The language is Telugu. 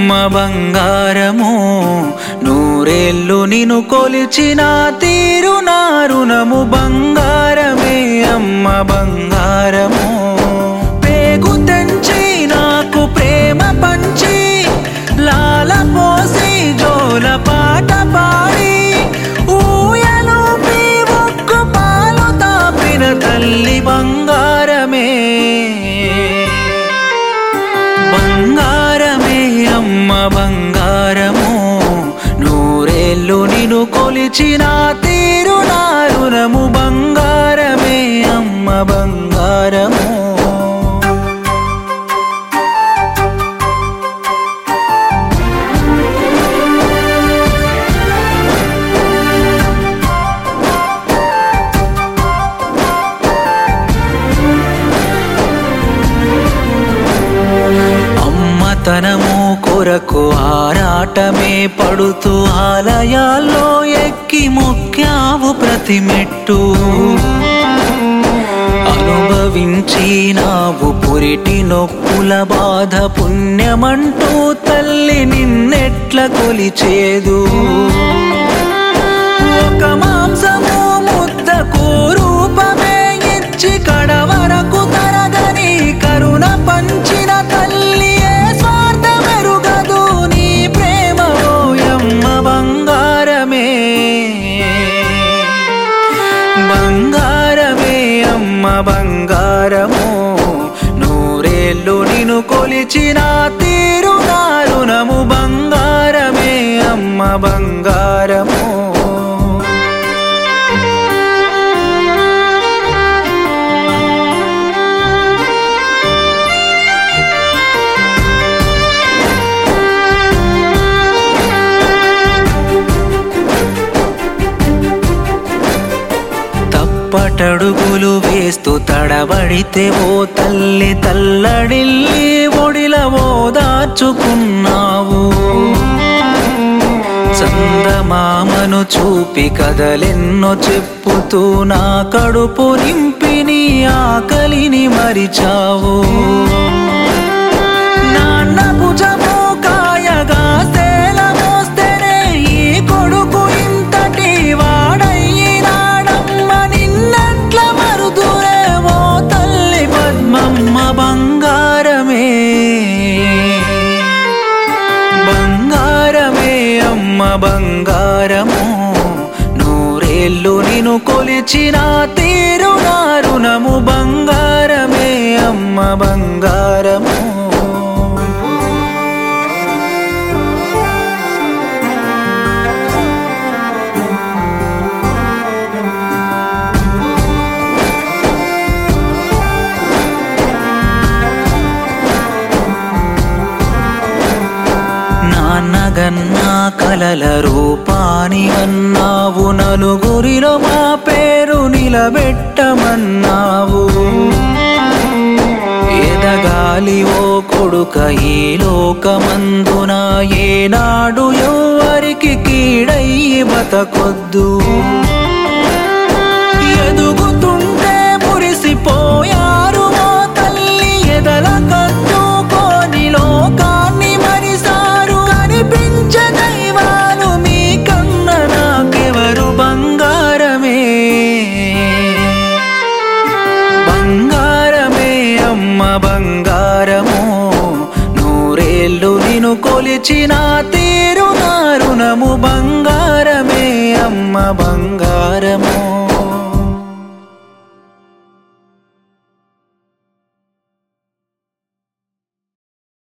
అమ్మ బంగారము నూరేళ్ళు నిన్ను కొలిచిన తీరు నారుణము బంగారమే అమ్మ బంగారము పేగు తెంచి నాకు ప్రేమ పంచి లాల పోసి జోల పాట పాడి ఊయలూపి ఒక్కు పాలు తాపిన తల్లి బంగారమే బంగారమే అమ్మ బంగారము నూరేళ్ళు నిన్ను కొలిచిన తీరు నారుణము బంగారమే అమ్మ బంగారము అమ్మతనము కొరకు ఆరాటమే పడుతూ ఆలయాల్లో ఎక్కి మొక్కావు ప్రతి మెట్టు అనుభవించినావు పురిటి నొప్పుల బాధ పుణ్యమంటూ తల్లి నిన్నెట్ల కొలిచేదు ఒక మాంసము ముద్దకు రూపమే ఇచ్చి కడవరకు తరగని కరుణ పంచిన తల్లి ఏ స్వార్థమెరుగదు నీ ప్రేమ ఓయమ్మ బంగారమే బంగారమే అమ్మ బంగారము నూరేళ్ళు నిన్ను కొలిచిన తీరు నారుణము బంగారమే అమ్మ బంగారము తప్పటడుగులు వేస్తూ తడబడితే ఓ తల్లి తల్లడిల్లి ఒడిల ఓదార్చుకున్నావు చందమామను చూపి కదలెన్నో చెప్పుతూ నా కడుపు నింపి నీ ఆకలిని మరిచావు నాన్న భుజము కాయగా సేల మోస్తేనే ఈ కొడుకు ఇంతటి వాడయ్యినాడమ్మ నిన్నట్ల మరుదురే ఓ తల్లి పద్మమ్మ బంగారమే బంగారమే అమ్మ బంగారము నూరేళ్ళు నిన్ను కొలిచిన తీరు నారుణము బంగారమే అమ్మ బంగారము నాన్నగన్నా కలల రూపాని అన్నావు నలుగురిలో మా పేరు నిలబెట్టమన్నావు ఎదగాలి ఓ కొడుక ఈ లోకమందున ఏనాడు ఎవ్వరికి కీడయ్యి బతకొద్దు ఎదుగుతుంటే మురిసిపోయారు ఓ తల్లి ఎదల కత్తుకొని లోకాన్ని మరిసారు కనిపించే దైవాలు మీ కన్న నాకెవరు బంగారమే బంగారమే అమ్మ బంగారము నూరేళ్ళు నిన్ను కొలిచిన తీరు నారుణము బంగారమే అమ్మ బంగారము